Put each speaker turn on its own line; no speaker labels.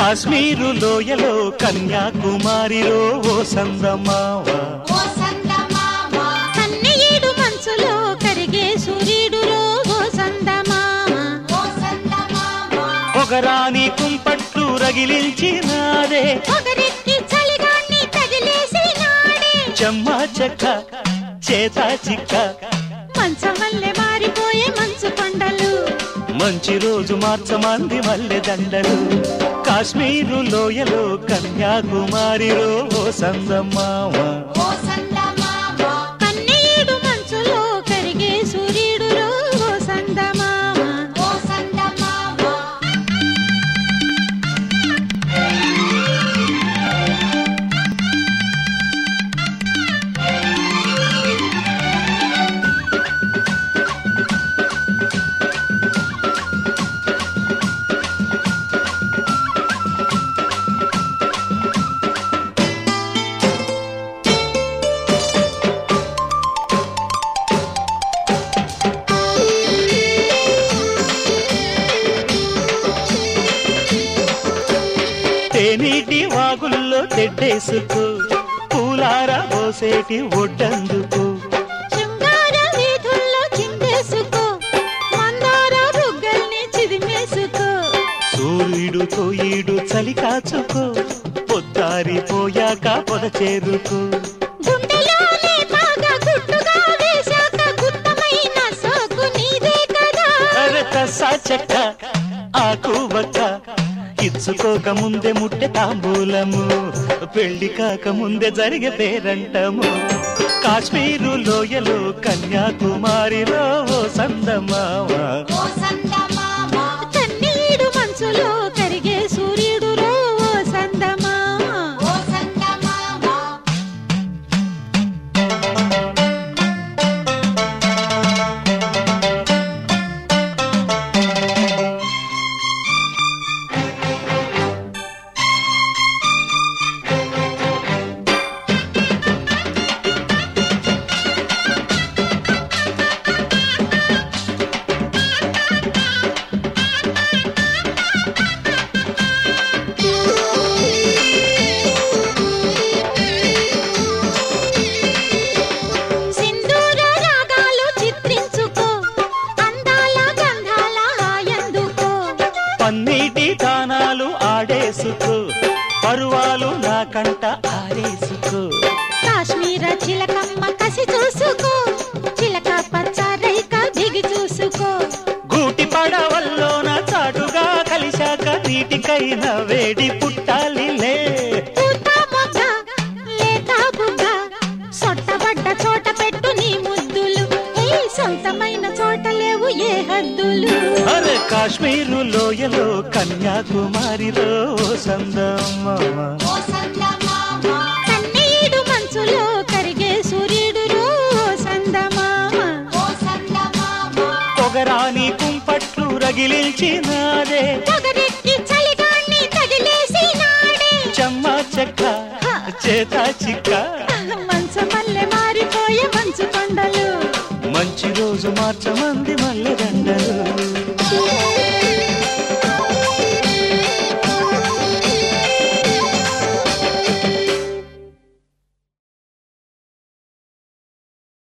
కాశ్మీరు లోయలో కన్యాకుమారిలో ఓ సందమావ
ఓ సందమామ
కన్నయ్యేడు మంచులో కరిగే సూర్యుడు ఓ సందమామ
ఓ సందమామ
పొగరాని కుంపట్లు రగిలించినాదే
ఒకరెక్కి చలిగాన్ని తగిలేసి నాడే
చెమ్మా చెక్క చేత చిక్క
మంచమల్లె మారిపోయే మంచు కొండలు
మంచి రోజు మార్చమంది మల్లె దండలు కాశ్మీరు లోయలో కన్యాకుమారిలో ఓ సందమావ
ఓ సందమామ
కన్నయ్యేడు మంచులో కరిగే సూర్యుడు ఓ సందమామ
ఓ సందమామ
తేనీటి వాగుల్లో తెడ్డేసుకో పూలార పోసేటి ఒడ్డందుకు
శృంగార వీధుల్లో చిందేసుకో మందార బుగ్గల్ని చిదిమేసుకో
సూర్యుడు తోయిడు చలి కాచుకో పొద్దారిపోయాక పొద చేరుకో
గుండెలోనే బాగా గుట్టుగా వేశాక గుత్తమైన సోకు నీదే కదా
అరకసా చెక్క ఆకు వక్క ఇచ్చుకోక ముందే ముట్టె తాంబూలము పెళ్లి కాక ముందే జరిగే పేరంటము కాశ్మీరు లోయలో కన్యాకుమారిలో ఓ సందమావ
ఓ సందమామ
కన్నీడు మంచులో కరిగే సూర్యుడు ఓ సందమామ
ఓ సందమామ
సింధూర రాగాలు చిత్రించుకో అందాల గంధాల హాయందుకో
పన్నీటి దానాలు ఆడేసుకో పరువాలు నా కంట ఆరేసుకో
కాశ్మీర చిలకమ్మ కసి చూసుకో చిలక పచ్చ రైక దిగి చూసుకో
గూటి పడవల్లోన చాటుగా కలిశాక నీటికైన వేడి పుట్టాలిలే
పూత మొగ్గ లేత బుగ్గ సొట్టబడ్డ చోట పెట్టు నీ ముద్దులు ఏ సొంతమైన చోట లేవు ఏ హద్దులు
అరే కాశ్మీరు లోయలో కన్యాకుమారిలో సందమ్మ
ఓ సందమామ
కన్నీడు మంచులో కరిగే సూర్యుడు సందమామ
ఓ సందమామ
పొగరాని కుంపట్లు రగిలించినాదే
పొగరెక్కి చలిగాన్ని తగిలేసి నాడే
చెమ్మ చెక్క చేత చిక్క
మంచమల్లె మారిపోయే మంచు కొండలు
మంచి రోజు మార్చమంది